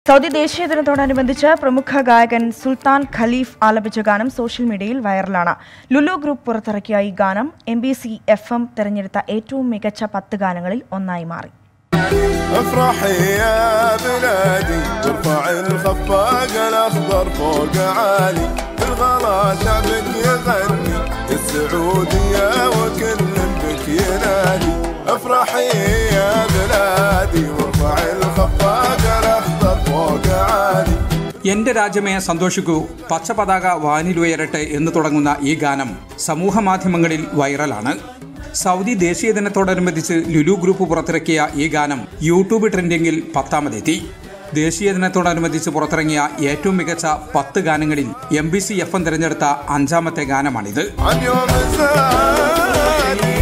Saudi ദേശീയ ദിനത്തോടനുബന്ധിച്ച് പ്രമുഖ ഗായകൻ സുൽത്താൻ ഖലീഫ് ആലപിച്ച ഗാനം സോഷ്യൽ മീഡിയയിൽ വൈറലാണ് ലുലു ഗ്രൂപ്പ് പുറത്തിറക്കിയ ഈ ഗാനം M B C F M തെരഞ്ഞെടുത്ത ഏറ്റവും മികച്ച പത്ത് ഗാനങ്ങളിൽ ഒന്നായി മാറി افرحي يا بلادي وارفع الخفاق الاخضر فوق عالي الغلا شعبك يغني السعودية وكل بك ينادي افرحي يا بلادي وارفع الخفاق الاخضر فوق عالي എന്റെ രാജ്യമേ സന്തോഷിക്കൂ പച്ച പതാക വാനിലുയരട്ടെ എന്ന് തുടങ്ങുന്ന ഈ ഗാനം സമൂഹ മാധ്യമങ്ങളിൽ വൈറലാണ് സൗദി ദേശീയ ദിനത്തോടനുബന്ധിച്ച് ലുലു ഗ്രൂപ്പ് പുറത്തിറക്കിയ ഈ ഗാനം യൂട്യൂബ് ട്രെൻഡിങ്ങിൽ പത്താമതെത്തി ദേശീയ ദിനത്തോടനുബന്ധിച്ച് പുറത്തിറങ്ങിയ ഏറ്റവും മികച്ച പത്ത് ഗാനങ്ങളിൽ M B C F M തിരഞ്ഞെടുത്ത അഞ്ചാമത്തെ ഗാനമാണിത് عن يوم الزاني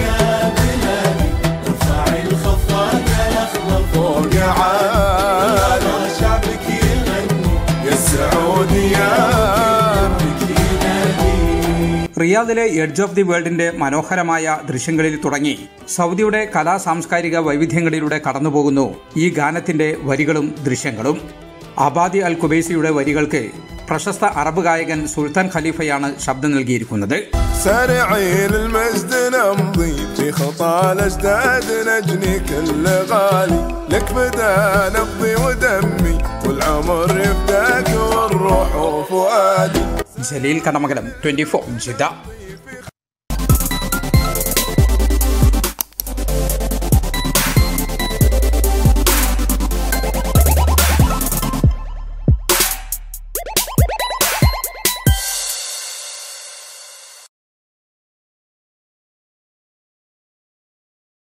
فوق عالي شعبك يغني يا السعودية റിയാദിലെ എഡ്ജ് ഓഫ് ദി വേൾഡിന്റെ മനോഹരമായ ദൃശ്യങ്ങളിൽ തുടങ്ങി സൗദിയുടെ കലാ സാംസ്കാരിക വൈവിധ്യങ്ങളിലൂടെ കടന്നുപോകുന്നു ഈ ഗാനത്തിന്റെ വരികളും ദൃശ്യങ്ങളും അബാദി അൽ കുബൈസിയുടെ വരികൾക്ക് പ്രശസ്ത അറബ് ഗായകൻ സുൽത്താൻ ഖലീഫയാണ് ശബ്ദം നൽകിയിരിക്കുന്നത് سارعين المجد نمضي في خطى الاجداد نجني كل غالي لك بدا نبضي ودمي والعمر يفداك والروح وفؤادي Jaleel Kadamakalam twenty four Jeddah